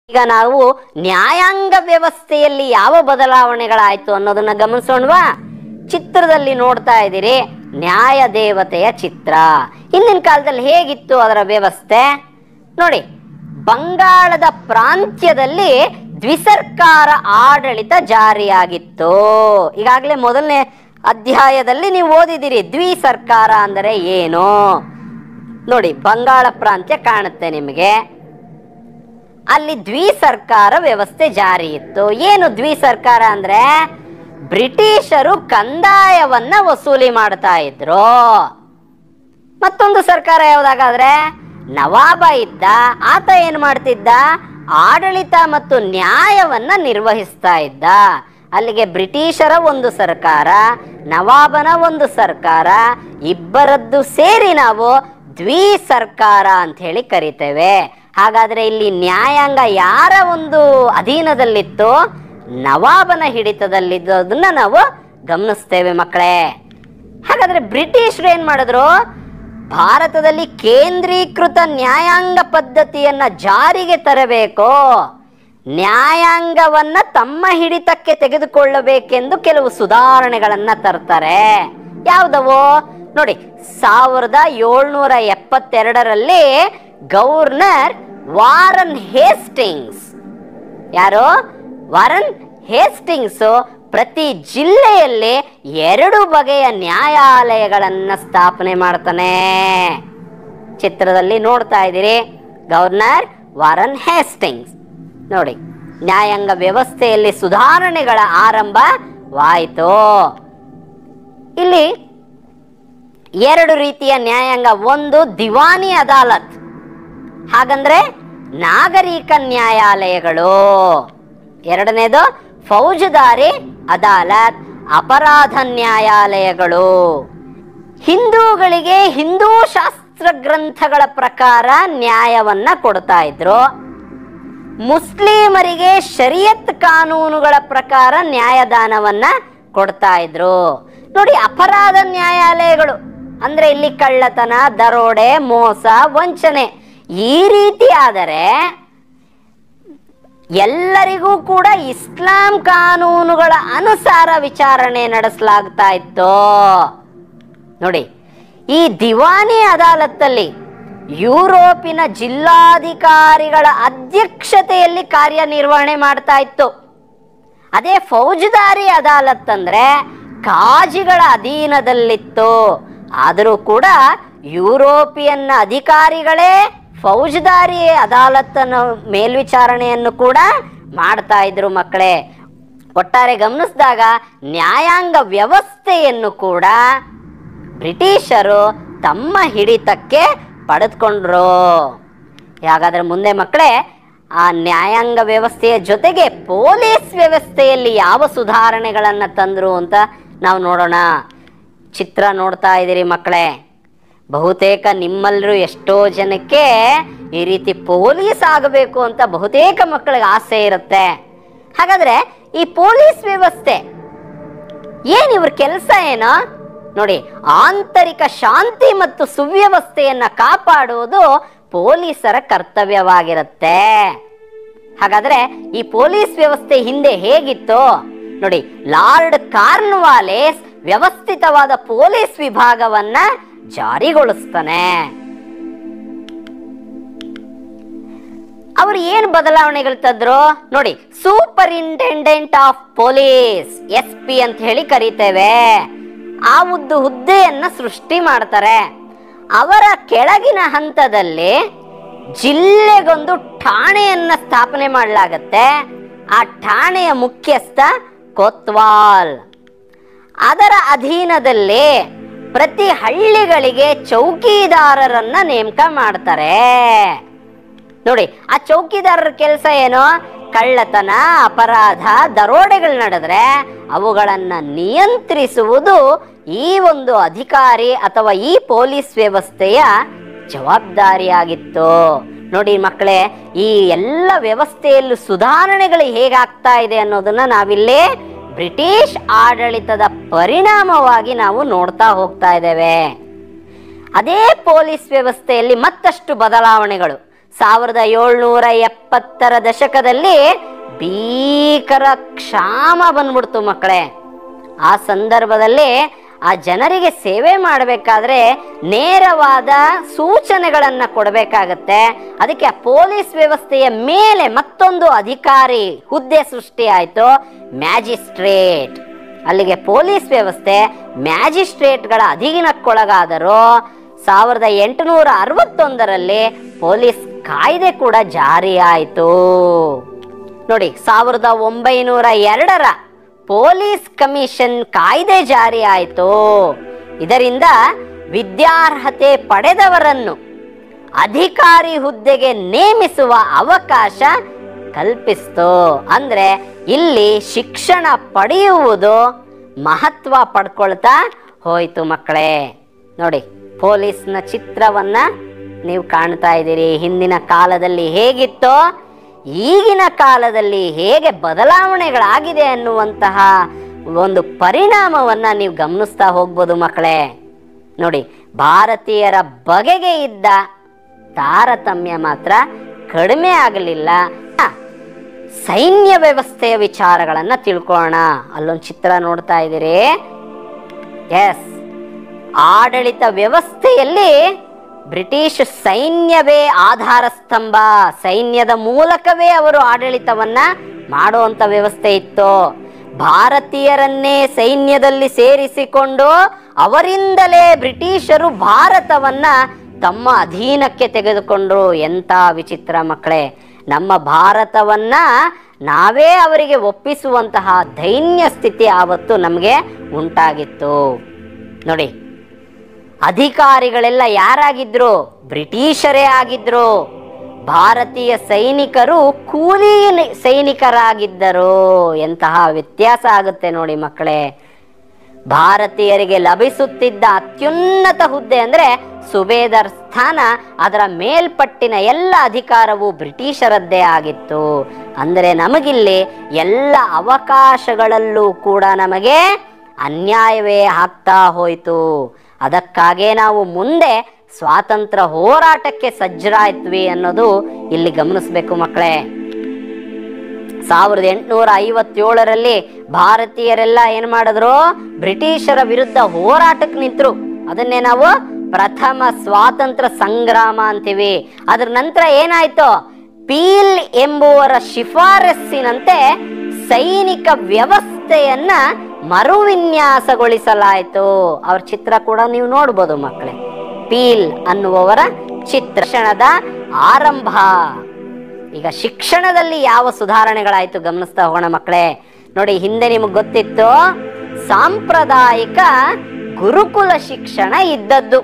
ಈಗ ನಾವು ನ್ಯಾಯಾಂಗ ವ್ಯವಸ್ಥೆಯಲ್ಲಿ ಯಾವ ಬದಲಾವಣೆಗಳಾಯ್ತು ಅನ್ನೋದನ್ನ ಗಮನಿಸೋಣವಾ ಚಿತ್ರದಲ್ಲಿ ನೋಡ್ತಾ ಇದ್ದೀರಿ ನ್ಯಾಯ ದೇವತೆಯ ಚಿತ್ರ ಹಿಂದಿನ ಕಾಲದಲ್ಲಿ ಹೇಗಿತ್ತು ಅದರ ವ್ಯವಸ್ಥೆ ನೋಡಿ ಬಂಗಾಳದ ಪ್ರಾಂತ್ಯದಲ್ಲಿ ದ್ವಿಸರ್ಕಾರ ಆಡಳಿತ ಜಾರಿಯಾಗಿತ್ತು ಈಗಾಗಲೇ ಮೊದಲನೇ ಅಧ್ಯಾಯದಲ್ಲಿ ನೀವು ಓದಿದಿರಿ ದ್ವಿಸರ್ಕಾರ ಅಂದರೆ ಏನು ನೋಡಿ ಬಂಗಾಳ ಪ್ರಾಂತ್ಯ ಕಾಣುತ್ತೆ ನಿಮಗೆ ಅಲ್ಲಿ ದ್ವಿ ಸರ್ಕಾರ ವ್ಯವಸ್ಥೆ ಜಾರಿ ಇತ್ತು ಏನು ದ್ವಿ ಸರ್ಕಾರ ಅಂದ್ರೆ ಬ್ರಿಟಿಷರು ಕಂದಾಯವನ್ನ ವಸೂಲಿ ಮಾಡ್ತಾ ಇದ್ರು ಮತ್ತೊಂದು ಸರ್ಕಾರ ಯಾವ್ದಾಗಾದ್ರೆ ನವಾಬ ಇದ್ದ ಆತ ಏನ್ ಮಾಡ್ತಿದ್ದ ಆಡಳಿತ ಮತ್ತು ನ್ಯಾಯವನ್ನ ನಿರ್ವಹಿಸ್ತಾ ಇದ್ದ ಅಲ್ಲಿಗೆ ಬ್ರಿಟಿಷರ ಒಂದು ಸರ್ಕಾರ ನವಾಬನ ಒಂದು ಸರ್ಕಾರ ಇಬ್ಬರದ್ದು ಸೇರಿ ನಾವು ದ್ವಿ ಸರ್ಕಾರ ಅಂತ ಹೇಳಿ ಕರಿತೇವೆ ಹಾಗಾದ್ರೆ ಇಲ್ಲಿ ನ್ಯಾಯಾಂಗ ಯಾರ ಒಂದು ಅಧೀನದಲ್ಲಿತ್ತು ನವಾಬನ ಹಿಡಿತದಲ್ಲಿದ್ದದನ್ನ ನಾವು ಗಮನಿಸ್ತೇವೆ ಮಕ್ಕಳೇ ಹಾಗಾದ್ರೆ ಬ್ರಿಟಿಷರು ಏನ್ ಮಾಡಿದ್ರು ಭಾರತದಲ್ಲಿ ಕೇಂದ್ರೀಕೃತ ನ್ಯಾಯಾಂಗ ಪದ್ಧತಿಯನ್ನ ಜಾರಿಗೆ ತರಬೇಕು ನ್ಯಾಯಾಂಗವನ್ನ ತಮ್ಮ ಹಿಡಿತಕ್ಕೆ ತೆಗೆದುಕೊಳ್ಳಬೇಕೆಂದು ಕೆಲವು ಸುಧಾರಣೆಗಳನ್ನ ತರ್ತಾರೆ ಯಾವ್ದವು ನೋಡಿ ಸಾವಿರದ ಏಳ್ನೂರ ಎಪ್ಪತ್ತೆರಡರಲ್ಲಿ ಗವರ್ನರ್ ವಾರನ್ ಹೇಸ್ಟಿಂಗ್ಸ್ ಯಾರು ವಾರನ್ ಹೇಸ್ಟಿಂಗ್ಸ್ ಪ್ರತಿ ಜಿಲ್ಲೆಯಲ್ಲಿ ಎರಡು ಬಗೆಯ ನ್ಯಾಯಾಲಯಗಳನ್ನ ಸ್ಥಾಪನೆ ಮಾಡ್ತಾನೆ ಚಿತ್ರದಲ್ಲಿ ನೋಡ್ತಾ ಇದ್ದೀರಿ ಗವರ್ನರ್ ವಾರನ್ ಹೇಸ್ಟಿಂಗ್ಸ್ ನೋಡಿ ನ್ಯಾಯಾಂಗ ವ್ಯವಸ್ಥೆಯಲ್ಲಿ ಸುಧಾರಣೆಗಳ ಆರಂಭವಾಯಿತು ಇಲ್ಲಿ ಎರಡು ರೀತಿಯ ನ್ಯಾಯಾಂಗ ಒಂದು ದಿವಾನಿ ಅದಾಲತ್ ಹಾಗಂದ್ರೆ ನಾಗರಿಕ ನ್ಯಾಯಾಲಯಗಳು ಎರಡನೇದು ಫೌಜದಾರಿ ಅದಾಲತ್ ಅಪರಾಧ ನ್ಯಾಯಾಲಯಗಳು ಹಿಂದೂಗಳಿಗೆ ಹಿಂದೂ ಶಾಸ್ತ್ರ ಗ್ರಂಥಗಳ ಪ್ರಕಾರ ನ್ಯಾಯವನ್ನ ಕೊಡ್ತಾ ಇದ್ರು ಮುಸ್ಲಿಮರಿಗೆ ಶರಿಯತ್ ಕಾನೂನುಗಳ ಪ್ರಕಾರ ನ್ಯಾಯದಾನವನ್ನ ಕೊಡ್ತಾ ಇದ್ರು ನೋಡಿ ಅಪರಾಧ ನ್ಯಾಯಾಲಯಗಳು ಅಂದ್ರೆ ಇಲ್ಲಿ ಕಳ್ಳತನ ದರೋಡೆ ಮೋಸ ವಂಚನೆ ಈ ರೀತಿ ಆದರೆ ಎಲ್ಲರಿಗೂ ಕೂಡ ಇಸ್ಲಾಂ ಕಾನೂನುಗಳ ಅನುಸಾರ ವಿಚಾರಣೆ ನಡೆಸಲಾಗ್ತಾ ಇತ್ತು ನೋಡಿ ಈ ದಿವಾನಿ ಅದಾಲತ್ತಲ್ಲಿ ಯುರೋಪಿನ ಜಿಲ್ಲಾಧಿಕಾರಿಗಳ ಅಧ್ಯಕ್ಷತೆಯಲ್ಲಿ ಕಾರ್ಯನಿರ್ವಹಣೆ ಮಾಡ್ತಾ ಇತ್ತು ಅದೇ ಫೌಜದಾರಿ ಅದಾಲತ್ ಅಂದ್ರೆ ಕಾಜಿಗಳ ಅಧೀನದಲ್ಲಿತ್ತು ಆದರೂ ಕೂಡ ಯುರೋಪಿಯನ್ ಅಧಿಕಾರಿಗಳೇ ಫೌಜದಾರಿ ಅದಾಲತ್ತನ್ನು ಮೇಲ್ವಿಚಾರಣೆಯನ್ನು ಕೂಡ ಮಾಡ್ತಾ ಇದ್ರು ಮಕ್ಕಳೇ ಒಟ್ಟಾರೆ ಗಮನಿಸಿದಾಗ ನ್ಯಾಯಾಂಗ ವ್ಯವಸ್ಥೆಯನ್ನು ಕೂಡ ಬ್ರಿಟಿಷರು ತಮ್ಮ ಹಿಡಿತಕ್ಕೆ ಪಡೆದುಕೊಂಡ್ರು ಹಾಗಾದ್ರೆ ಮುಂದೆ ಮಕ್ಕಳೇ ಆ ನ್ಯಾಯಾಂಗ ವ್ಯವಸ್ಥೆಯ ಜೊತೆಗೆ ಪೊಲೀಸ್ ವ್ಯವಸ್ಥೆಯಲ್ಲಿ ಯಾವ ಸುಧಾರಣೆಗಳನ್ನು ತಂದ್ರು ಅಂತ ನಾವು ನೋಡೋಣ ಚಿತ್ರ ನೋಡ್ತಾ ಇದ್ದೀರಿ ಮಕ್ಕಳೇ ಬಹುತೇಕ ನಿಮ್ಮಲ್ಲರೂ ಎಷ್ಟೋ ಜನಕ್ಕೆ ಈ ರೀತಿ ಪೊಲೀಸ್ ಆಗಬೇಕು ಅಂತ ಬಹುತೇಕ ಮಕ್ಕಳಿಗೆ ಆಸೆ ಇರುತ್ತೆ ಹಾಗಾದ್ರೆ ಈ ಪೊಲೀಸ್ ವ್ಯವಸ್ಥೆ ಏನ್ ಇವ್ರ ಕೆಲಸ ಏನೋ ನೋಡಿ ಆಂತರಿಕ ಶಾಂತಿ ಮತ್ತು ಸುವ್ಯವಸ್ಥೆಯನ್ನ ಕಾಪಾಡುವುದು ಪೊಲೀಸರ ಕರ್ತವ್ಯವಾಗಿರುತ್ತೆ ಹಾಗಾದ್ರೆ ಈ ಪೊಲೀಸ್ ವ್ಯವಸ್ಥೆ ಹಿಂದೆ ಹೇಗಿತ್ತು ನೋಡಿ ಲಾರ್ಡ್ ಕಾರ್ನ್ವಾಲೇಸ್ ವ್ಯವಸ್ಥಿತವಾದ ಪೊಲೀಸ್ ವಿಭಾಗವನ್ನ ಜಾರಿಗೊಳಿಸ್ತಾನೆ ಅವರು ಏನು ಬದಲಾವಣೆಗಳು ತಂದ್ರು ನೋಡಿ superintendent of police S P ಅಂತ ಹೇಳಿ ಕರೀತೇವೆ ಆ ಒಂದು ಹುದ್ದೆಯನ್ನ ಸೃಷ್ಟಿ ಮಾಡ್ತಾರೆ ಅವರ ಕೆಳಗಿನ ಹಂತದಲ್ಲಿ ಜಿಲ್ಲೆಗೊಂದು ಠಾಣೆಯನ್ನ ಸ್ಥಾಪನೆ ಮಾಡಲಾಗತ್ತೆ ಆ ಠಾಣೆಯ ಮುಖ್ಯಸ್ಥ ಕೊತ್ವಾಲ್ ಅದರ ಅಧೀನದಲ್ಲಿ ಪ್ರತಿ ಹಳ್ಳಿಗಳಿಗೆ ಚೌಕಿದಾರರನ್ನ ನೇಮಕ ಮಾಡ್ತಾರೆ ನೋಡಿ ಆ ಚೌಕಿದಾರರ ಕೆಲಸ ಏನು ಕಳ್ಳತನ ಅಪರಾಧ ದರೋಡೆಗಳು ನಡೆದ್ರೆ ಅವುಗಳನ್ನ ನಿಯಂತ್ರಿಸುವುದು ಈ ಒಂದು ಅಧಿಕಾರಿ ಅಥವಾ ಈ ಪೊಲೀಸ್ ವ್ಯವಸ್ಥೆಯ ಜವಾಬ್ದಾರಿಯಾಗಿತ್ತು ನೋಡಿ ಮಕ್ಕಳೇ ಈ ಎಲ್ಲ ವ್ಯವಸ್ಥೆಯಲ್ಲೂ ಸುಧಾರಣೆಗಳು ಹೇಗಾಗ್ತಾ ಇದೆ ಅನ್ನೋದನ್ನ ನಾವಿಲ್ಲಿ ಬ್ರಿಟಿಷ್ ಆಡಳಿತದ ಪರಿಣಾಮವಾಗಿ ನಾವು ನೋಡ್ತಾ ಹೋಗ್ತಾ ಇದ್ದೇವೆ ಅದೇ ಪೊಲೀಸ್ ವ್ಯವಸ್ಥೆಯಲ್ಲಿ ಮತ್ತಷ್ಟು ಬದಲಾವಣೆಗಳು ಸಾವಿರದ ಏಳ್ನೂರ ಎಪ್ಪತ್ತರ ದಶಕದಲ್ಲಿ ಭೀಕರ ಕ್ಷಾಮ ಬಂದ್ಬಿಡ್ತು ಮಕ್ಕಳೇ ಆ ಸಂದರ್ಭದಲ್ಲಿ ಆ ಜನರಿಗೆ ಸೇವೆ ಮಾಡಬೇಕಾದ್ರೆ ನೇರವಾದ ಸೂಚನೆಗಳನ್ನು ಕೊಡಬೇಕಾಗತ್ತೆ ಅದಕ್ಕೆ ಆ ಪೊಲೀಸ್ ವ್ಯವಸ್ಥೆಯ ಮೇಲೆ ಮತ್ತೊಂದು ಅಧಿಕಾರಿ ಹುದ್ದೆ ಸೃಷ್ಟಿ ಆಯಿತು ಮ್ಯಾಜಿಸ್ಟ್ರೇಟ್ ಅಲ್ಲಿಗೆ ಪೊಲೀಸ್ ವ್ಯವಸ್ಥೆ ಮ್ಯಾಜಿಸ್ಟ್ರೇಟ್ಗಳ ಅಧೀನಕ್ಕೊಳಗಾದರು ಸಾವಿರದ ಎಂಟುನೂರ ಅರವತ್ತೊಂದರಲ್ಲಿ ಪೊಲೀಸ್ ಕಾಯ್ದೆ ಕೂಡ ಜಾರಿಯಾಯಿತು ನೋಡಿ ಸಾವಿರದ ಒಂಬೈನೂರ ಎರಡರ ಪೊಲೀಸ್ ಕಮಿಷನ್ ಕಾಯ್ದೆ ಜಾರಿ ಆಯಿತು ಇದರಿಂದ ವಿದ್ಯಾರ್ಹತೆ ಪಡೆದವರನ್ನು ಅಧಿಕಾರಿ ಹುದ್ದೆಗೆ ನೇಮಿಸುವ ಅವಕಾಶ ಕಲ್ಪಿಸ್ತು ಅಂದ್ರೆ ಇಲ್ಲಿ ಶಿಕ್ಷಣ ಪಡೆಯುವುದು ಮಹತ್ವ ಪಡ್ಕೊಳ್ತಾ ಹೋಯ್ತು ಮಕ್ಕಳೇ ನೋಡಿ ಪೊಲೀಸ್ನ ಚಿತ್ರವನ್ನ ನೀವು ಕಾಣ್ತಾ ಇದ್ದೀರಿ ಹಿಂದಿನ ಕಾಲದಲ್ಲಿ ಹೇಗಿತ್ತೋ ಈಗಿನ ಕಾಲದಲ್ಲಿ ಹೇಗೆ ಬದಲಾವಣೆಗಳಾಗಿದೆ ಅನ್ನುವಂತಹ ಒಂದು ಪರಿಣಾಮವನ್ನ ನೀವು ಗಮನಿಸ್ತಾ ಹೋಗ್ಬೋದು ಮಕ್ಕಳೇ ನೋಡಿ ಭಾರತೀಯರ ಬಗೆಗೆ ಇದ್ದ ತಾರತಮ್ಯ ಮಾತ್ರ ಕಡಿಮೆ ಆಗಲಿಲ್ಲ ಆ, ಸೈನ್ಯ ವ್ಯವಸ್ಥೆಯ ವಿಚಾರಗಳನ್ನ ತಿಳ್ಕೊಳ್ಳೋಣ ಅಲ್ಲೊಂದು ಚಿತ್ರ ನೋಡ್ತಾ ಇದ್ದೀರಿ ಎಸ್ ಆಡಳಿತ ವ್ಯವಸ್ಥೆಯಲ್ಲಿ ಬ್ರಿಟಿಷ್ ಸೈನ್ಯವೇ ಆಧಾರ ಸ್ತಂಭ ಸೈನ್ಯದ ಮೂಲಕವೇ ಅವರು ಆಡಳಿತವನ್ನ ಮಾಡುವಂತ ವ್ಯವಸ್ಥೆ ಇತ್ತು ಭಾರತೀಯರನ್ನೇ ಸೈನ್ಯದಲ್ಲಿ ಸೇರಿಸಿಕೊಂಡು ಅವರಿಂದಲೇ ಬ್ರಿಟಿಷರು ಭಾರತವನ್ನ ತಮ್ಮ ಅಧೀನಕ್ಕೆ ತೆಗೆದುಕೊಂಡ್ರು ಎಂತ ವಿಚಿತ್ರ ಮಕ್ಕಳೇ ನಮ್ಮ ಭಾರತವನ್ನ ನಾವೇ ಅವರಿಗೆ ಒಪ್ಪಿಸುವಂತಹ ದೈನ್ಯ ಸ್ಥಿತಿ ಆವತ್ತು ನಮಗೆ ಉಂಟಾಗಿತ್ತು ನೋಡಿ ಅಧಿಕಾರಿಗಳೆಲ್ಲ ಯಾರಾಗಿದ್ರು ಬ್ರಿಟಿಷರೇ ಆಗಿದ್ರು ಭಾರತೀಯ ಸೈನಿಕರು ಕೂಲಿ ನಿ- ಸೈನಿಕರಾಗಿದ್ದರು ಎಂತಹ ವ್ಯತ್ಯಾಸ ಆಗುತ್ತೆ ನೋಡಿ ಮಕ್ಕಳೇ ಭಾರತೀಯರಿಗೆ ಲಭಿಸುತ್ತಿದ್ದ ಅತ್ಯುನ್ನತ ಹುದ್ದೆ ಅಂದ್ರೆ ಸುಬೇದರ್ ಸ್ಥಾನ ಅದರ ಮೇಲ್ಪಟ್ಟಿನ ಎಲ್ಲ ಅಧಿಕಾರವು ಬ್ರಿಟಿಷರದ್ದೇ ಆಗಿತ್ತು ಅಂದರೆ ನಮಗಿಲ್ಲಿ ಎಲ್ಲ ಅವಕಾಶಗಳಲ್ಲೂ ಕೂಡ ನಮಗೆ ಅನ್ಯಾಯವೇ ಆಗ್ತಾ ಹೋಯಿತು ಅದಕ್ಕಾಗೇ ನಾವು ಮುಂದೆ ಸ್ವಾತಂತ್ರ್ಯ ಹೋರಾಟಕ್ಕೆ ಸಜ್ಜರಾಯ್ತ್ವಿ ಅನ್ನೋದು ಇಲ್ಲಿ ಗಮನಿಸ್ಬೇಕು ಮಕ್ಕಳೇ ಸಾವಿರದ ಎಂಟುನೂರ ಐವತ್ತೇಳರಲ್ಲಿ ಭಾರತೀಯರೆಲ್ಲ ಏನ್ ಮಾಡಿದ್ರು ಬ್ರಿಟಿಷರ ವಿರುದ್ಧ ಹೋರಾಟಕ್ಕೆ ನಿಂತರು ಅದನ್ನೇ ನಾವು ಪ್ರಥಮ ಸ್ವಾತಂತ್ರ್ಯ ಸಂಗ್ರಾಮ ಅಂತೀವಿ ಅದ್ರ ನಂತರ ಏನಾಯ್ತು ಪೀಲ್ ಎಂಬುವರ ಶಿಫಾರಸ್ಸಿನಂತೆ ಸೈನಿಕ ವ್ಯವಸ್ಥೆಯನ್ನ ಮರುವಿನ್ಯಾಸಗೊಳಿಸಲಾಯಿತು ಅವ್ರ ಚಿತ್ರ ಕೂಡ ನೀವು ನೋಡ್ಬೋದು ಮಕ್ಕಳೇ ಪೀಲ್ ಅನ್ನುವವರ ಚಿತ್ರಣದ ಆರಂಭ ಈಗ ಶಿಕ್ಷಣದಲ್ಲಿ ಯಾವ ಸುಧಾರಣೆಗಳಾಯ್ತು ಗಮನಿಸ್ತಾ ಹೋಗೋಣ ಮಕ್ಕಳೇ ನೋಡಿ ಹಿಂದೆ ನಿಮಗೆ ಗೊತ್ತಿತ್ತು ಸಾಂಪ್ರದಾಯಿಕ ಗುರುಕುಲ ಶಿಕ್ಷಣ ಇದ್ದದ್ದು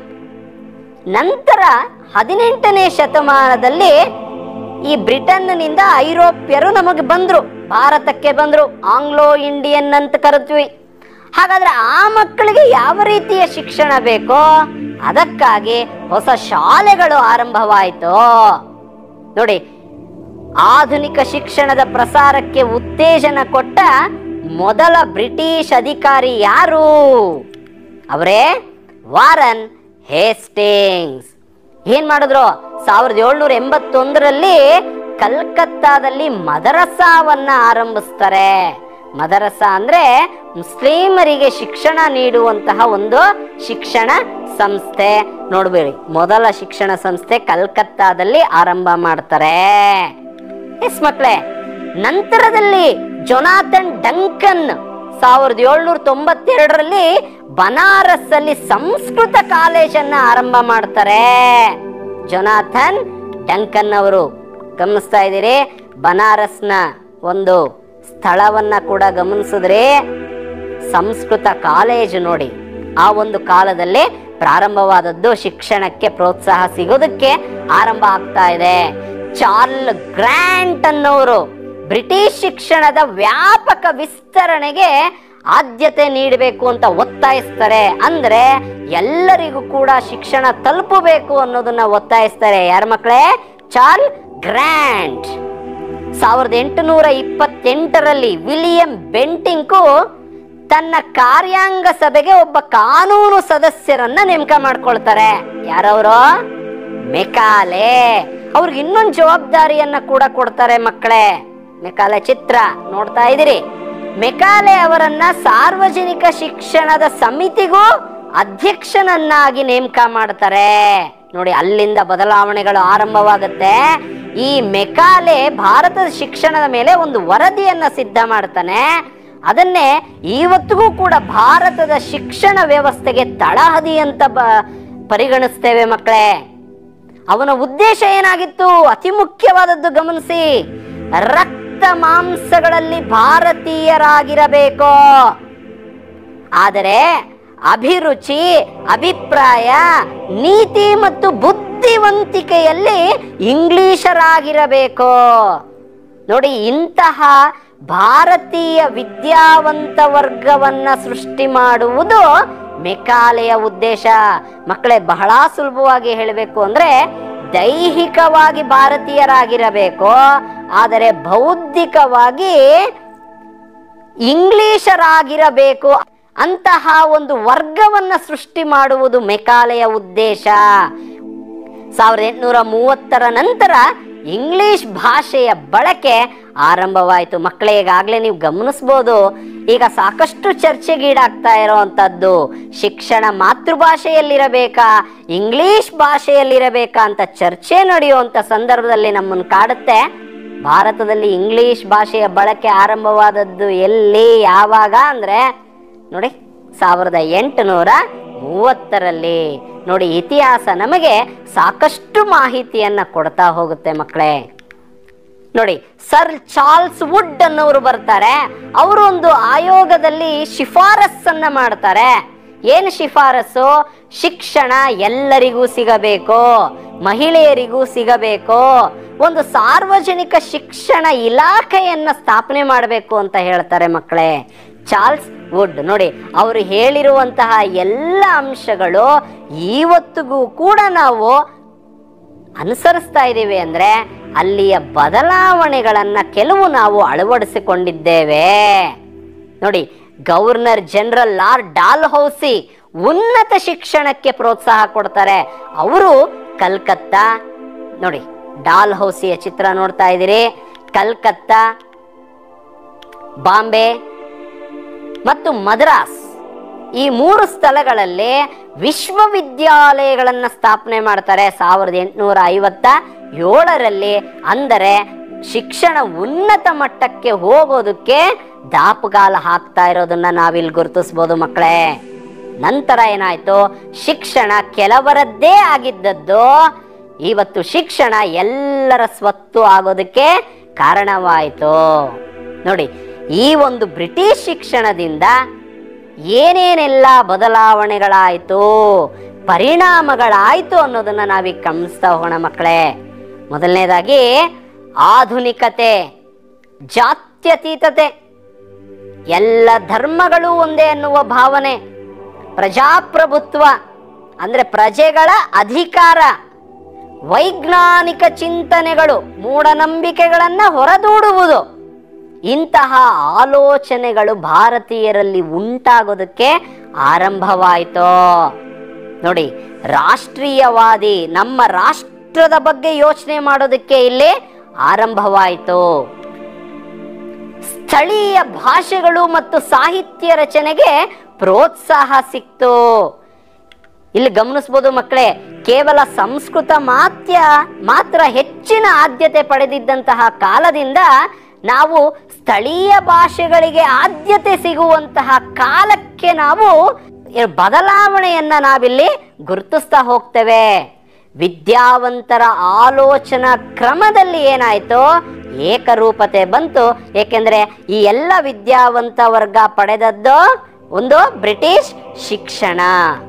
ನಂತರ ಹದಿನೆಂಟನೇ ಶತಮಾನದಲ್ಲಿ ಈ ಬ್ರಿಟನ್ನಿಂದ ಐರೋಪ್ಯರು ನಮಗೆ ಬಂದ್ರು ಭಾರತಕ್ಕೆ ಬಂದ್ರು ಆಂಗ್ಲೋ ಇಂಡಿಯನ್ ಅಂತ ಕರಿದ್ವಿ ಹಾಗಾದ್ರೆ ಆ ಮಕ್ಕಳಿಗೆ ಯಾವ ರೀತಿಯ ಶಿಕ್ಷಣ ಬೇಕೋ ಅದಕ್ಕಾಗಿ ಹೊಸ ಶಾಲೆಗಳು ಆರಂಭವಾಯಿತು ನೋಡಿ ಆಧುನಿಕ ಶಿಕ್ಷಣದ ಪ್ರಸಾರಕ್ಕೆ ಉತ್ತೇಜನ ಕೊಟ್ಟ ಮೊದಲ ಬ್ರಿಟಿಷ್ ಅಧಿಕಾರಿ ಯಾರು ಅವರೇ ವಾರನ್ ಹೇಸ್ಟಿಂಗ್ಸ್ ಏನ್ ಮಾಡಿದ್ರು ಸಾವಿರದ ಏಳ್ನೂರ ಎಂಬತ್ತೊಂದರಲ್ಲಿ ಕಲ್ಕತ್ತಾದಲ್ಲಿ ಮದರಸಾವನ್ನ ಆರಂಭಿಸ್ತಾರೆ ಮದರಸ ಅಂದ್ರೆ ಮುಸ್ಲಿಮರಿಗೆ ಶಿಕ್ಷಣ ನೀಡುವಂತಹ ಒಂದು ಶಿಕ್ಷಣ ಸಂಸ್ಥೆ ನೋಡ್ಬೇಡಿ ಮೊದಲ ಶಿಕ್ಷಣ ಸಂಸ್ಥೆ ಕಲ್ಕತ್ತಾದಲ್ಲಿ ಆರಂಭ ಮಾಡ್ತಾರೆ ಎಸ್ ಮಕ್ಕಳೇ ನಂತರದಲ್ಲಿ ಜೊನಾಥನ್ ಡಂಕನ್ ಸಾವಿರದ ಏಳ್ನೂರ ತೊಂಬತ್ತೆರಡರಲ್ಲಿ ಬನಾರಸ್ ಅಲ್ಲಿ ಸಂಸ್ಕೃತ ಕಾಲೇಜನ್ನ ಆರಂಭ ಮಾಡ್ತಾರೆ ಜೊನಾಥನ್ ಡಂಕನ್ ಅವರು ಗಮನಿಸ್ತಾ ಇದ್ದೀರಿ ಬನಾರಸ್ನ ಒಂದು ಸ್ಥಳವನ್ನ ಕೂಡ ಗಮನಿಸಿದ್ರೆ ಸಂಸ್ಕೃತ ಕಾಲೇಜು ನೋಡಿ ಆ ಒಂದು ಕಾಲದಲ್ಲಿ ಪ್ರಾರಂಭವಾದದ್ದು ಶಿಕ್ಷಣಕ್ಕೆ ಪ್ರೋತ್ಸಾಹ ಸಿಗೋದಕ್ಕೆ ಆರಂಭ ಆಗ್ತಾ ಇದೆ ಚಾರ್ಲ್ ಗ್ರ್ಯಾಂಟ್ ಅನ್ನೋರು ಬ್ರಿಟಿಷ್ ಶಿಕ್ಷಣದ ವ್ಯಾಪಕ ವಿಸ್ತರಣೆಗೆ ಆದ್ಯತೆ ನೀಡಬೇಕು ಅಂತ ಒತ್ತಾಯಿಸ್ತಾರೆ ಅಂದ್ರೆ ಎಲ್ಲರಿಗೂ ಕೂಡ ಶಿಕ್ಷಣ ತಲುಪಬೇಕು ಅನ್ನೋದನ್ನ ಒತ್ತಾಯಿಸ್ತಾರೆ ಯಾರ ಮಕ್ಕಳೇ ಚಾರ್ಲ್ ಗ್ರ್ಯಾಂಟ್ ಸಾವಿರದ ಎಂಟುನೂರ ಇಪ್ಪತ್ತೆಂಟರಲ್ಲಿ ವಿಲಿಯಂ ಬೆಂಟಿಂಕು ತನ್ನ ಕಾರ್ಯಾಂಗ ಸಭೆಗೆ ಒಬ್ಬ ಕಾನೂನು ಸದಸ್ಯರನ್ನ ನೇಮಕ ಮಾಡ್ಕೊಳ್ತಾರೆ ಯಾರವರು ಮೆಕಾಲೆ ಅವ್ರಿಗೆ ಇನ್ನೊಂದು ಜವಾಬ್ದಾರಿಯನ್ನ ಕೂಡ ಕೊಡ್ತಾರೆ ಮಕ್ಕಳೇ ಮೆಕಾಲೆ ಚಿತ್ರ ನೋಡ್ತಾ ಇದ್ದೀರಿ ಮೆಕಾಲೆ ಅವರನ್ನ ಸಾರ್ವಜನಿಕ ಶಿಕ್ಷಣದ ಸಮಿತಿಗೂ ಅಧ್ಯಕ್ಷನನ್ನಾಗಿ ನೇಮಕ ಮಾಡ್ತಾರೆ ನೋಡಿ ಅಲ್ಲಿಂದ ಬದಲಾವಣೆಗಳು ಆರಂಭವಾಗುತ್ತೆ ಈ ಮೆಕಾಲೆ ಭಾರತದ ಶಿಕ್ಷಣದ ಮೇಲೆ ಒಂದು ವರದಿಯನ್ನ ಸಿದ್ಧ ಮಾಡ್ತಾನೆ ಅದನ್ನೇ ಇವತ್ತಿಗೂ ಕೂಡ ಭಾರತದ ಶಿಕ್ಷಣ ವ್ಯವಸ್ಥೆಗೆ ತಳಹದಿ ಅಂತ ಬ ಪರಿಗಣಿಸ್ತೇವೆ ಮಕ್ಕಳೇ ಅವನ ಉದ್ದೇಶ ಏನಾಗಿತ್ತು ಅತಿ ಮುಖ್ಯವಾದದ್ದು ಗಮನಿಸಿ ರಕ್ತ ಮಾಂಸಗಳಲ್ಲಿ ಭಾರತೀಯರಾಗಿರಬೇಕು ಆದರೆ ಅಭಿರುಚಿ ಅಭಿಪ್ರಾಯ ನೀತಿ ಮತ್ತು ಬುದ್ಧಿವಂತಿಕೆಯಲ್ಲಿ ಇಂಗ್ಲಿಷರಾಗಿರಬೇಕು ನೋಡಿ ಇಂತಹ ಭಾರತೀಯ ವಿದ್ಯಾವಂತ ವರ್ಗವನ್ನ ಸೃಷ್ಟಿ ಮಾಡುವುದು ಮೆಕಾಲೆಯ ಉದ್ದೇಶ ಮಕ್ಕಳೇ ಬಹಳ ಸುಲಭವಾಗಿ ಹೇಳಬೇಕು ಅಂದ್ರೆ ದೈಹಿಕವಾಗಿ ಭಾರತೀಯರಾಗಿರಬೇಕು ಆದರೆ ಬೌದ್ಧಿಕವಾಗಿ ಇಂಗ್ಲಿಷರಾಗಿರಬೇಕು ಅಂತಹ ಒಂದು ವರ್ಗವನ್ನ ಸೃಷ್ಟಿ ಮಾಡುವುದು ಮೆಕಾಲೆಯ ಉದ್ದೇಶ ಸಾವಿರದ ಎಂಟುನೂರ ಮೂವತ್ತರ ನಂತರ ಇಂಗ್ಲಿಷ್ ಭಾಷೆಯ ಬಳಕೆ ಆರಂಭವಾಯಿತು ಮಕ್ಕಳೇ ಈಗಾಗಲೇ ನೀವು ಗಮನಿಸ್ಬೋದು ಈಗ ಸಾಕಷ್ಟು ಚರ್ಚೆಗೀಡಾಗ್ತಾ ಇರೋವಂಥದ್ದು ಶಿಕ್ಷಣ ಮಾತೃಭಾಷೆಯಲ್ಲಿರಬೇಕಾ ಇಂಗ್ಲಿಷ್ ಭಾಷೆಯಲ್ಲಿರಬೇಕಾ ಅಂತ ಚರ್ಚೆ ನಡೆಯುವಂಥ ಸಂದರ್ಭದಲ್ಲಿ ನಮ್ಮನ್ನು ಕಾಡುತ್ತೆ ಭಾರತದಲ್ಲಿ ಇಂಗ್ಲಿಷ್ ಭಾಷೆಯ ಬಳಕೆ ಆರಂಭವಾದದ್ದು ಎಲ್ಲಿ ಯಾವಾಗ ಅಂದ್ರೆ ನೋಡಿ ಸಾವಿರದ ಎಂಟುನೂರ ಮೂವತ್ತರಲ್ಲಿ ನೋಡಿ ಇತಿಹಾಸ ನಮಗೆ ಸಾಕಷ್ಟು ಮಾಹಿತಿಯನ್ನ ಕೊಡ್ತಾ ಹೋಗುತ್ತೆ ಮಕ್ಕಳೇ ನೋಡಿ ಸರ್ ಚಾರ್ಲ್ಸ್ ವುಡ್ ಅನ್ನೋರು ಬರ್ತಾರೆ ಅವರು ಒಂದು ಆಯೋಗದಲ್ಲಿ ಶಿಫಾರಸ್ಸನ್ನ ಮಾಡ್ತಾರೆ ಏನು ಶಿಫಾರಸ್ಸು ಶಿಕ್ಷಣ ಎಲ್ಲರಿಗೂ ಸಿಗಬೇಕು ಮಹಿಳೆಯರಿಗೂ ಸಿಗಬೇಕು ಒಂದು ಸಾರ್ವಜನಿಕ ಶಿಕ್ಷಣ ಇಲಾಖೆಯನ್ನ ಸ್ಥಾಪನೆ ಮಾಡಬೇಕು ಅಂತ ಹೇಳ್ತಾರೆ ಮಕ್ಕಳೇ ಚಾರ್ಲ್ಸ್ ವುಡ್ ನೋಡಿ ಅವರು ಹೇಳಿರುವಂತಹ ಎಲ್ಲ ಅಂಶಗಳು ಇವತ್ತಿಗೂ ಕೂಡ ನಾವು ಅನುಸರಿಸ್ತಾ ಇದ್ದೀವಿ ಅಂದ್ರೆ ಅಲ್ಲಿಯ ಬದಲಾವಣೆಗಳನ್ನ ಕೆಲವು ನಾವು ಅಳವಡಿಸಿಕೊಂಡಿದ್ದೇವೆ ನೋಡಿ ಗವರ್ನರ್ ಜನರಲ್ ಆರ್ ಡಾಲ್ ಹೌಸಿ ಉನ್ನತ ಶಿಕ್ಷಣಕ್ಕೆ ಪ್ರೋತ್ಸಾಹ ಕೊಡ್ತಾರೆ ಅವರು ಕಲ್ಕತ್ತಾ ನೋಡಿ ಡಾಲ್ ಹೌಸಿಯ ಚಿತ್ರ ನೋಡ್ತಾ ಇದ್ದೀರಿ ಕಲ್ಕತ್ತಾ ಬಾಂಬೆ ಮತ್ತು ಮದ್ರಾಸ್ ಈ ಮೂರು ಸ್ಥಳಗಳಲ್ಲಿ ವಿಶ್ವವಿದ್ಯಾಲಯಗಳನ್ನ ಸ್ಥಾಪನೆ ಮಾಡ್ತಾರೆ ಸಾವಿರದ ಎಂಟುನೂರ ಐವತ್ತ ಏಳರಲ್ಲಿ ಅಂದರೆ ಶಿಕ್ಷಣ ಉನ್ನತ ಮಟ್ಟಕ್ಕೆ ಹೋಗೋದಕ್ಕೆ ದಾಪುಗಾಲ ಹಾಕ್ತಾ ಇರೋದನ್ನ ನಾವಿಲ್ಲಿ ಗುರುತಿಸ್ಬೋದು ಮಕ್ಕಳೇ ನಂತರ ಏನಾಯ್ತು ಶಿಕ್ಷಣ ಕೆಲವರದ್ದೇ ಆಗಿದ್ದದ್ದು ಇವತ್ತು ಶಿಕ್ಷಣ ಎಲ್ಲರ ಸ್ವತ್ತು ಆಗೋದಕ್ಕೆ ಕಾರಣವಾಯಿತು ನೋಡಿ ಈ ಒಂದು ಬ್ರಿಟಿಷ್ ಶಿಕ್ಷಣದಿಂದ ಏನೇನೆಲ್ಲ ಬದಲಾವಣೆಗಳಾಯಿತು ಪರಿಣಾಮಗಳಾಯಿತು ಅನ್ನೋದನ್ನ ನಾವೀಗ ಗಮನಿಸ್ತಾ ಹೋಗೋಣ ಮಕ್ಕಳೇ ಮೊದಲನೇದಾಗಿ ಆಧುನಿಕತೆ ಜಾತ್ಯತೀತತೆ ಎಲ್ಲ ಧರ್ಮಗಳು ಒಂದೇ ಅನ್ನುವ ಭಾವನೆ ಪ್ರಜಾಪ್ರಭುತ್ವ ಅಂದ್ರೆ ಪ್ರಜೆಗಳ ಅಧಿಕಾರ ವೈಜ್ಞಾನಿಕ ಚಿಂತನೆಗಳು ಮೂಢನಂಬಿಕೆಗಳನ್ನ ಹೊರದೂಡುವುದು ಇಂತಹ ಆಲೋಚನೆಗಳು ಭಾರತೀಯರಲ್ಲಿ ಉಂಟಾಗೋದಕ್ಕೆ ಆರಂಭವಾಯಿತು ನೋಡಿ ರಾಷ್ಟ್ರೀಯವಾದಿ ನಮ್ಮ ರಾಷ್ಟ್ರದ ಬಗ್ಗೆ ಯೋಚನೆ ಮಾಡೋದಕ್ಕೆ ಇಲ್ಲಿ ಆರಂಭವಾಯಿತು ಸ್ಥಳೀಯ ಭಾಷೆಗಳು ಮತ್ತು ಸಾಹಿತ್ಯ ರಚನೆಗೆ ಪ್ರೋತ್ಸಾಹ ಸಿಕ್ತು ಇಲ್ಲಿ ಗಮನಿಸ್ಬೋದು ಮಕ್ಕಳೇ ಕೇವಲ ಸಂಸ್ಕೃತ ಮಾತ್ಯ ಮಾತ್ರ ಹೆಚ್ಚಿನ ಆದ್ಯತೆ ಪಡೆದಿದ್ದಂತಹ ಕಾಲದಿಂದ ನಾವು ಸ್ಥಳೀಯ ಭಾಷೆಗಳಿಗೆ ಆದ್ಯತೆ ಸಿಗುವಂತಹ ಕಾಲಕ್ಕೆ ನಾವು ಈ ಬದಲಾವಣೆಯನ್ನ ನಾವಿಲ್ಲಿ ಗುರುತಿಸ್ತಾ ಹೋಗ್ತೇವೆ ವಿದ್ಯಾವಂತರ ಆಲೋಚನಾ ಕ್ರಮದಲ್ಲಿ ಏನಾಯ್ತು ಏಕರೂಪತೆ ಬಂತು ಏಕೆಂದ್ರೆ ಈ ಎಲ್ಲ ವಿದ್ಯಾವಂತ ವರ್ಗ ಪಡೆದದ್ದು ಒಂದು ಬ್ರಿಟಿಷ್ ಶಿಕ್ಷಣ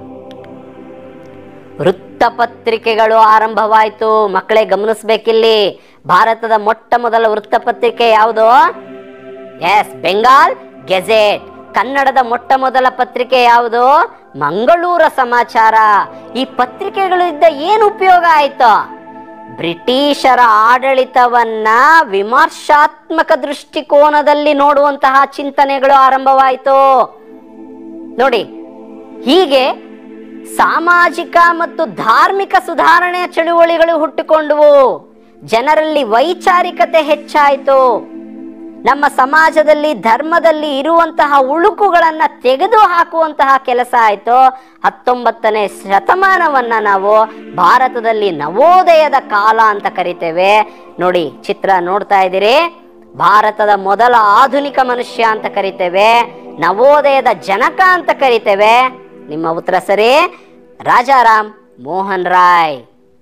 ವೃತ್ತಪತ್ರಿಕೆಗಳು ಆರಂಭವಾಯಿತು ಮಕ್ಕಳೇ ಗಮನಿಸ್ಬೇಕಿಲ್ಲಿ ಭಾರತದ ಮೊಟ್ಟ ಮೊದಲ ವೃತ್ತಪತ್ರಿಕೆ ಯಾವುದು ಎಸ್ ಬೆಂಗಾಲ್ ಗೆಜೆಟ್ ಕನ್ನಡದ ಮೊಟ್ಟ ಮೊದಲ ಪತ್ರಿಕೆ ಯಾವುದು ಮಂಗಳೂರ ಸಮಾಚಾರ ಈ ಪತ್ರಿಕೆಗಳಿಂದ ಏನು ಉಪಯೋಗ ಆಯ್ತು ಬ್ರಿಟಿಷರ ಆಡಳಿತವನ್ನ ವಿಮರ್ಶಾತ್ಮಕ ದೃಷ್ಟಿಕೋನದಲ್ಲಿ ನೋಡುವಂತಹ ಚಿಂತನೆಗಳು ಆರಂಭವಾಯಿತು ನೋಡಿ ಹೀಗೆ ಸಾಮಾಜಿಕ ಮತ್ತು ಧಾರ್ಮಿಕ ಸುಧಾರಣೆಯ ಚಳುವಳಿಗಳು ಹುಟ್ಟಿಕೊಂಡವು ಜನರಲ್ಲಿ ವೈಚಾರಿಕತೆ ಹೆಚ್ಚಾಯಿತು ನಮ್ಮ ಸಮಾಜದಲ್ಲಿ ಧರ್ಮದಲ್ಲಿ ಇರುವಂತಹ ಉಳುಕುಗಳನ್ನ ತೆಗೆದು ಹಾಕುವಂತಹ ಕೆಲಸ ಆಯಿತು ಹತ್ತೊಂಬತ್ತನೇ ಶತಮಾನವನ್ನ ನಾವು ಭಾರತದಲ್ಲಿ ನವೋದಯದ ಕಾಲ ಅಂತ ಕರಿತೇವೆ ನೋಡಿ ಚಿತ್ರ ನೋಡ್ತಾ ಇದ್ದೀರಿ ಭಾರತದ ಮೊದಲ ಆಧುನಿಕ ಮನುಷ್ಯ ಅಂತ ಕರಿತೇವೆ ನವೋದಯದ ಜನಕ ಅಂತ ಕರಿತೇವೆ ನಿಮ್ಮ ಉತ್ತರ ಸರಿ ರಾಜಾರಾಮ್ ಮೋಹನ್ ರಾಯ್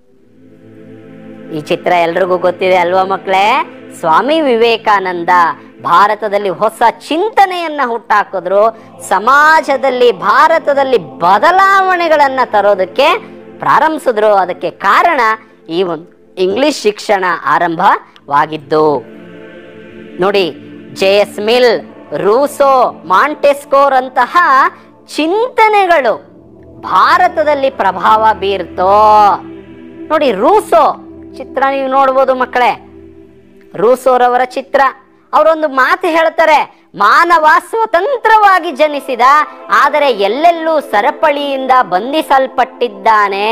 ಈ ಚಿತ್ರ ಎಲ್ರಿಗೂ ಗೊತ್ತಿದೆ ಅಲ್ವಾ ಮಕ್ಕಳೇ ಸ್ವಾಮಿ ವಿವೇಕಾನಂದ ಭಾರತದಲ್ಲಿ ಹೊಸ ಚಿಂತನೆಯನ್ನ ಹುಟ್ಟಾಕಿದ್ರು ಸಮಾಜದಲ್ಲಿ ಭಾರತದಲ್ಲಿ ಬದಲಾವಣೆಗಳನ್ನ ತರೋದಕ್ಕೆ ಪ್ರಾರಂಭಿಸಿದ್ರು ಅದಕ್ಕೆ ಕಾರಣ ಈ ಒಂದು ಇಂಗ್ಲಿಷ್ ಶಿಕ್ಷಣ ಆರಂಭವಾಗಿದ್ದು ನೋಡಿ J S Mill Rousseau Montesquieu ಅಂತಹ ಚಿಂತನೆಗಳು ಭಾರತದಲ್ಲಿ ಪ್ರಭಾವ ಬೀರ್ತೋ ನೋಡಿ ರೂಸೋ ಚಿತ್ರ ನೀವು ನೋಡ್ಬೋದು ಮಕ್ಕಳೇ ರೂಸೋರವರ ಚಿತ್ರ ಅವರೊಂದು ಮಾತು ಹೇಳ್ತಾರೆ ಮಾನವ ಸ್ವತಂತ್ರವಾಗಿ ಜನಿಸಿದ ಆದರೆ ಎಲ್ಲೆಲ್ಲೂ ಸರಪಳಿಯಿಂದ ಬಂಧಿಸಲ್ಪಟ್ಟಿದ್ದಾನೆ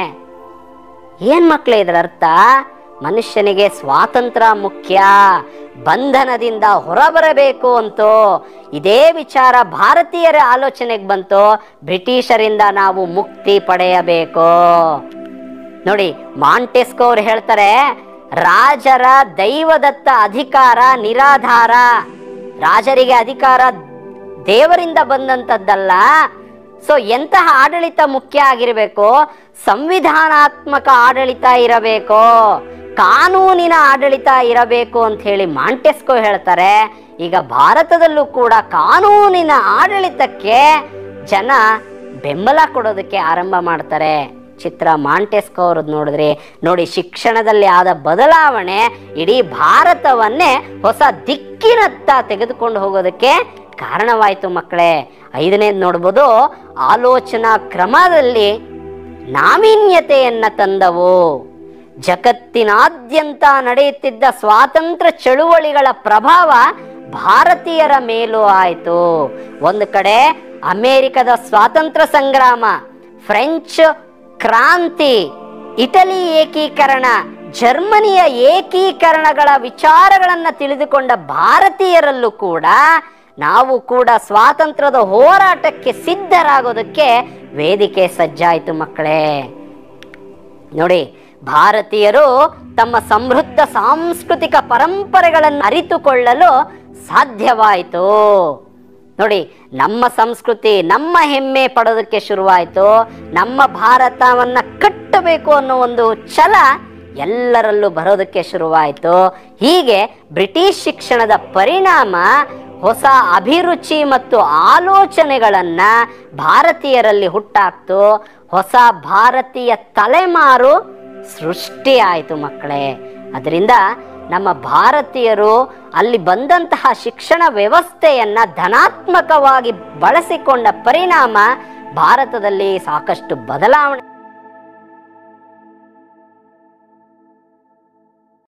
ಏನ್ ಮಕ್ಳೇ ಇದರ ಅರ್ಥ ಮನುಷ್ಯನಿಗೆ ಸ್ವಾತಂತ್ರ್ಯ ಮುಖ್ಯ ಬಂಧನದಿಂದ ಹೊರಬರಬೇಕು ಅಂತೋ ಇದೇ ವಿಚಾರ ಭಾರತೀಯರ ಆಲೋಚನೆಗೆ ಬಂತು ಬ್ರಿಟಿಷರಿಂದ ನಾವು ಮುಕ್ತಿ ಪಡೆಯಬೇಕು ನೋಡಿ ಮಾಂಟೆಸ್ಕೋ ಅವ್ರು ಹೇಳ್ತಾರೆ ರಾಜರ ದೈವದತ್ತ ಅಧಿಕಾರ ನಿರಾಧಾರ ರಾಜರಿಗೆ ಅಧಿಕಾರ ದೇವರಿಂದ ಬಂದಂತದ್ದಲ್ಲ ಸೊ ಎಂತಹ ಆಡಳಿತ ಮುಖ್ಯ ಆಗಿರಬೇಕು ಸಂವಿಧಾನಾತ್ಮಕ ಆಡಳಿತ ಇರಬೇಕು ಕಾನೂನಿನ ಆಡಳಿತ ಇರಬೇಕು ಅಂತ ಹೇಳಿ ಮಾಂಟೆಸ್ಕೋ ಹೇಳ್ತಾರೆ ಈಗ ಭಾರತದಲ್ಲೂ ಕೂಡ ಕಾನೂನಿನ ಆಡಳಿತಕ್ಕೆ ಜನ ಬೆಂಬಲ ಕೊಡೋದಕ್ಕೆ ಆರಂಭ ಮಾಡ್ತಾರೆ ಚಿತ್ರ ಮಾಂಟೆಸ್ಕೋ ಅವ್ರದ್ದು ನೋಡಿದ್ರಿ ನೋಡಿ ಶಿಕ್ಷಣದಲ್ಲಿ ಆದ ಬದಲಾವಣೆ ಇಡೀ ಭಾರತವನ್ನೇ ಹೊಸ ದಿಕ್ಕಿನತ್ತ ತೆಗೆದುಕೊಂಡು ಹೋಗೋದಕ್ಕೆ ಕಾರಣವಾಯಿತು ಮಕ್ಕಳೇ ಐದನೇದು ನೋಡ್ಬೋದು ಆಲೋಚನಾ ಕ್ರಮದಲ್ಲಿ ನಾವೀನ್ಯತೆಯನ್ನ ತಂದವು ಜಗತ್ತಿನಾದ್ಯಂತ ನಡೆಯುತ್ತಿದ್ದ ಸ್ವಾತಂತ್ರ್ಯ ಚಳುವಳಿಗಳ ಪ್ರಭಾವ ಭಾರತೀಯರ ಮೇಲೂ ಆಯಿತು ಒಂದು ಕಡೆ ಅಮೆರಿಕದ ಸ್ವಾತಂತ್ರ್ಯ ಸಂಗ್ರಾಮ ಫ್ರೆಂಚ್ ಕ್ರಾಂತಿ ಇಟಲಿ ಏಕೀಕರಣ ಜರ್ಮನಿಯ ಏಕೀಕರಣಗಳ ವಿಚಾರಗಳನ್ನ ತಿಳಿದುಕೊಂಡ ಭಾರತೀಯರಲ್ಲೂ ಕೂಡ ನಾವು ಕೂಡ ಸ್ವಾತಂತ್ರ್ಯದ ಹೋರಾಟಕ್ಕೆ ಸಿದ್ಧರಾಗೋದಕ್ಕೆ ವೇದಿಕೆ ಸಜ್ಜಾಯಿತು ಮಕ್ಕಳೇ ನೋಡಿ ಭಾರತೀಯರು ತಮ್ಮ ಸಮೃದ್ಧ ಸಾಂಸ್ಕೃತಿಕ ಪರಂಪರೆಗಳನ್ನು ಅರಿತುಕೊಳ್ಳಲು ಸಾಧ್ಯವಾಯಿತು ನೋಡಿ ನಮ್ಮ ಸಂಸ್ಕೃತಿ ನಮ್ಮ ಹೆಮ್ಮೆ ಪಡೋದಕ್ಕೆ ಶುರುವಾಯಿತು ನಮ್ಮ ಭಾರತವನ್ನ ಕಟ್ಟಬೇಕು ಅನ್ನೋ ಒಂದು ಛಲ ಎಲ್ಲರಲ್ಲೂ ಬರೋದಕ್ಕೆ ಶುರುವಾಯಿತು ಹೀಗೆ ಬ್ರಿಟಿಷ್ ಶಿಕ್ಷಣದ ಪರಿಣಾಮ ಹೊಸ ಅಭಿರುಚಿ ಮತ್ತು ಆಲೋಚನೆಗಳನ್ನ ಭಾರತೀಯರಲ್ಲಿ ಹುಟ್ಟಾಕ್ತು ಹೊಸ ಭಾರತೀಯ ತಲೆಮಾರು ಸೃಷ್ಟಿ ಆಯಿತು ಮಕ್ಕಳೇ ಅದರಿಂದ ನಮ್ಮ ಭಾರತೀಯರು ಅಲ್ಲಿ ಬಂದಂತಹ ಶಿಕ್ಷಣ ವ್ಯವಸ್ಥೆಯನ್ನ ಧನಾತ್ಮಕವಾಗಿ ಬಳಸಿಕೊಂಡ ಪರಿಣಾಮ ಭಾರತದಲ್ಲಿ ಸಾಕಷ್ಟು ಬದಲಾವಣೆ